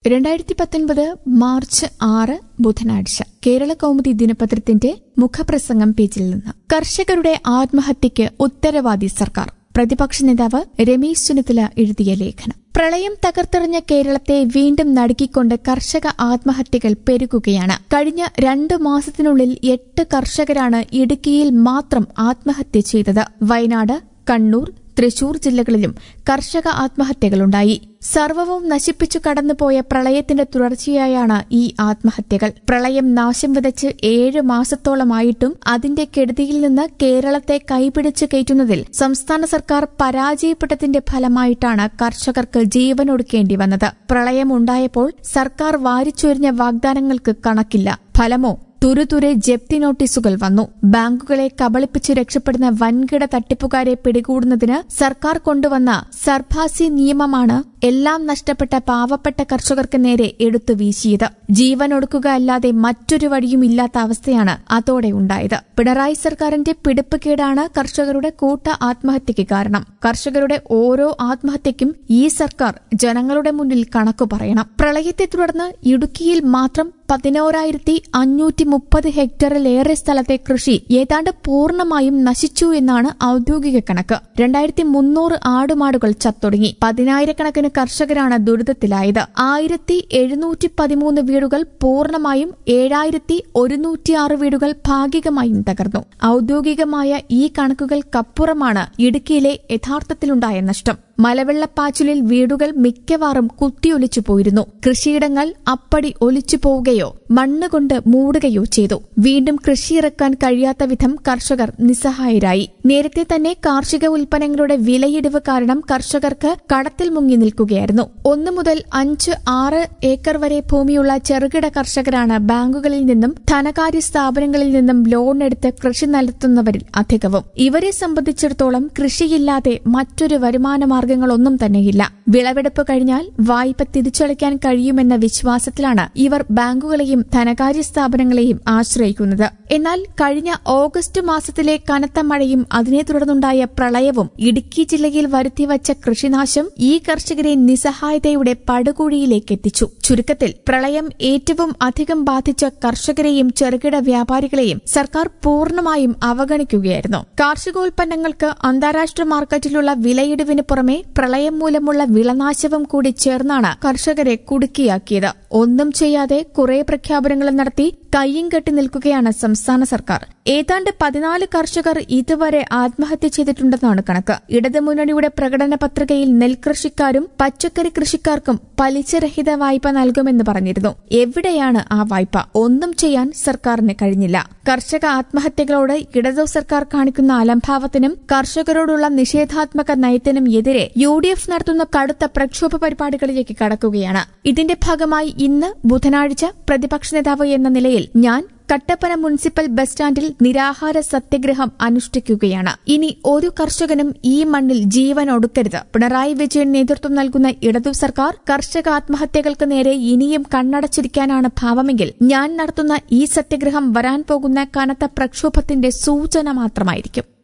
രണ്ടായിരത്തി പത്തൊൻപത് മാർച്ച് ആറ് ബുധനാഴ്ച കേരള കൗമുദി ദിനപത്രത്തിന്റെ മുഖപ്രസംഗം പേജിൽ നിന്ന് കർഷകരുടെ ആത്മഹത്യയ്ക്ക് ഉത്തരവാദി സർക്കാർ പ്രതിപക്ഷ നേതാവ് രമേശ് ചെന്നിത്തല എഴുതിയ ലേഖനം പ്രളയം തകർത്തെറിഞ്ഞ കേരളത്തെ വീണ്ടും നടുക്കിക്കൊണ്ട് കർഷക ആത്മഹത്യകൾ പെരുകുകയാണ് കഴിഞ്ഞ രണ്ടു മാസത്തിനുള്ളിൽ എട്ട് കർഷകരാണ് ഇടുക്കിയിൽ മാത്രം ആത്മഹത്യ ചെയ്തത് വയനാട് കണ്ണൂർ തൃശൂർ ജില്ലകളിലും കർഷക ആത്മഹത്യകളുണ്ടായി സർവവും നശിപ്പിച്ചു കടന്നുപോയ പ്രളയത്തിന്റെ തുടർച്ചയായാണ് ഈ ആത്മഹത്യകൾ പ്രളയം നാശം വിതച്ച് ഏഴ് മാസത്തോളമായിട്ടും അതിന്റെ കെടുതിയിൽ നിന്ന് കേരളത്തെ കൈപിടിച്ചു കയറ്റുന്നതിൽ സംസ്ഥാന സർക്കാർ പരാജയപ്പെട്ടതിന്റെ ഫലമായിട്ടാണ് കർഷകർക്ക് ജീവനൊടുക്കേണ്ടി വന്നത് പ്രളയമുണ്ടായപ്പോൾ സർക്കാർ വാരിച്ചൊരിഞ്ഞ വാഗ്ദാനങ്ങൾക്ക് കണക്കില്ല ഫലമോ തുരുതുരെ ജപ്തി നോട്ടീസുകൾ വന്നു ബാങ്കുകളെ കബളിപ്പിച്ച് രക്ഷപ്പെടുന്ന വൻകിട തട്ടിപ്പുകാരെ പിടികൂടുന്നതിന് സർക്കാർ കൊണ്ടുവന്ന സർഭാസി നിയമമാണ് എല്ലാം നഷ്ടപ്പെട്ട പാവപ്പെട്ട കർഷകർക്ക് നേരെ എടുത്തു വീശിയത് ജീവനൊടുക്കുക അല്ലാതെ മറ്റൊരു വഴിയും ഇല്ലാത്ത അവസ്ഥയാണ് അതോടെ ഉണ്ടായത് പിണറായി സർക്കാരിന്റെ പിടിപ്പുകേടാണ് കർഷകരുടെ കൂട്ട ആത്മഹത്യയ്ക്ക് കാരണം കർഷകരുടെ ഓരോ ആത്മഹത്യയ്ക്കും ഈ സർക്കാർ ജനങ്ങളുടെ മുന്നിൽ കണക്കു പറയണം പ്രളയത്തെ തുടർന്ന് ഇടുക്കിയിൽ മാത്രം പതിനോരായിരത്തി അഞ്ഞൂറ്റി മുപ്പത് ഹെക്ടറിലേറെ സ്ഥലത്തെ കൃഷി ഏതാണ്ട് പൂർണ്ണമായും നശിച്ചു എന്നാണ് ഔദ്യോഗിക കണക്ക് രണ്ടായിരത്തി മുന്നൂറ് ആടുമാടുകൾ ചത്തൊടുങ്ങി പതിനായിരക്കണക്കിന് കർഷകരാണ് ദുരിതത്തിലായത് ആയിരത്തി എഴുന്നൂറ്റി പതിമൂന്ന് വീടുകൾ പൂർണ്ണമായും ഏഴായിരത്തി ഒരുന്നൂറ്റിയാറ് വീടുകൾ ഭാഗികമായും തകർന്നു ഔദ്യോഗികമായ ഈ കണക്കുകൾക്കപ്പുറമാണ് ഇടുക്കിയിലെ യഥാർത്ഥത്തിലുണ്ടായ നഷ്ടം മലവെള്ളപ്പാച്ചിലിൽ വീടുകൾ മിക്കവാറും കുത്തിയൊലിച്ചു പോയിരുന്നു കൃഷിയിടങ്ങൾ അപ്പടി ഒലിച്ചു പോവുകയോ മണ്ണുകൊണ്ട് മൂടുകയോ ചെയ്തു വീണ്ടും കൃഷിയിറക്കാൻ കഴിയാത്ത വിധം കർഷകർ നിസ്സഹായരായി നേരത്തെ തന്നെ കാർഷിക ഉൽപ്പന്നങ്ങളുടെ വിലയിടിവ് കാരണം കർഷകർക്ക് കടത്തിൽ മുങ്ങി നിൽക്കുകയായിരുന്നു ഒന്നു മുതൽ അഞ്ച് ആറ് ഏക്കർ വരെ ഭൂമിയുള്ള ചെറുകിട കർഷകരാണ് ബാങ്കുകളിൽ നിന്നും ധനകാര്യ സ്ഥാപനങ്ങളിൽ നിന്നും ലോൺ എടുത്ത് കൃഷി നടത്തുന്നവരിൽ അധികവും ഇവരെ സംബന്ധിച്ചിടത്തോളം കൃഷിയില്ലാതെ മറ്റൊരു വരുമാന മാർഗങ്ങളൊന്നും തന്നെയില്ല വിളവെടുപ്പ് കഴിഞ്ഞാൽ വായ്പ തിരിച്ചടയ്ക്കാൻ കഴിയുമെന്ന വിശ്വാസത്തിലാണ് ഇവർ ബാങ്കുകളെയും ധനകാര്യ സ്ഥാപനങ്ങളെയും ആശ്രയിക്കുന്നത് എന്നാൽ കഴിഞ്ഞ ഓഗസ്റ്റ് മാസത്തിലെ കനത്ത മഴയും അതിനെ തുടർന്നുണ്ടായ പ്രളയവും ഇടുക്കി ജില്ലയിൽ വരുത്തിവച്ച കൃഷിനാശം ഈ കർഷകരെ നിസ്സഹായതയുടെ പടുകുഴിയിലേക്ക് എത്തിച്ചു ചുരുക്കത്തിൽ പ്രളയം ഏറ്റവും അധികം ബാധിച്ച കർഷകരെയും ചെറുകിട വ്യാപാരികളെയും സർക്കാർ പൂർണ്ണമായും അവഗണിക്കുകയായിരുന്നു കാർഷികോൽപ്പന്നങ്ങൾക്ക് അന്താരാഷ്ട്ര മാർക്കറ്റിലുള്ള വിലയിടിവിന് പുറമെ പ്രളയം മൂലമുള്ള വിളനാശവും കൂടി ചേർന്നാണ് കർഷകരെ കുടുക്കിയാക്കിയത് ഒന്നും ചെയ്യാതെ കുറെ പ്രഖ്യാപനങ്ങളും നടത്തി കയ്യും കെട്ടി നിൽക്കുകയാണ് സംസ്ഥാന സർക്കാർ ഏതാണ്ട് പതിനാല് കർഷകർ ഇതുവരെ ആത്മഹത്യ ചെയ്തിട്ടുണ്ടെന്നാണ് കണക്ക് ഇടതുമുന്നണിയുടെ പ്രകടന പത്രികയിൽ നെൽകൃഷിക്കാരും പച്ചക്കറി കൃഷിക്കാർക്കും പലിശരഹിത വായ്പ നൽകുമെന്ന് പറഞ്ഞിരുന്നു എവിടെയാണ് ആ വായ്പ ഒന്നും ചെയ്യാൻ സർക്കാരിന് കഴിഞ്ഞില്ല കർഷക ആത്മഹത്യകളോട് ഇടതു സർക്കാർ കാണിക്കുന്ന അലംഭാവത്തിനും കർഷകരോടുള്ള നിഷേധാത്മക നയത്തിനും എതിരെ യു ഡി എഫ് നടത്തുന്ന കടുത്ത പ്രക്ഷോഭ പരിപാടികളിലേക്ക് കടക്കുകയാണ് ഇതിന്റെ ഭാഗമായി ഇന്ന് ബുധനാഴ്ച പ്രതിപക്ഷ നേതാവ് എന്ന നിലയിൽ ഞാൻ കട്ടപ്പന മുനിസിപ്പൽ ബസ് സ്റ്റാൻഡിൽ നിരാഹാര സത്യഗ്രഹം അനുഷ്ഠിക്കുകയാണ് ഇനി ഒരു കർഷകനും ഈ മണ്ണിൽ ജീവൻ ഒടുക്കരുത് പിണറായി വിജയൻ നേതൃത്വം നൽകുന്ന ഇടതു സർക്കാർ കർഷക ആത്മഹത്യകൾക്ക് നേരെ ഇനിയും കണ്ണടച്ചിരിക്കാനാണ് ഭാവമെങ്കിൽ ഞാൻ നടത്തുന്ന ഈ സത്യഗ്രഹം വരാൻ പോകുന്ന കനത്ത പ്രക്ഷോഭത്തിന്റെ സൂചന മാത്രമായിരിക്കും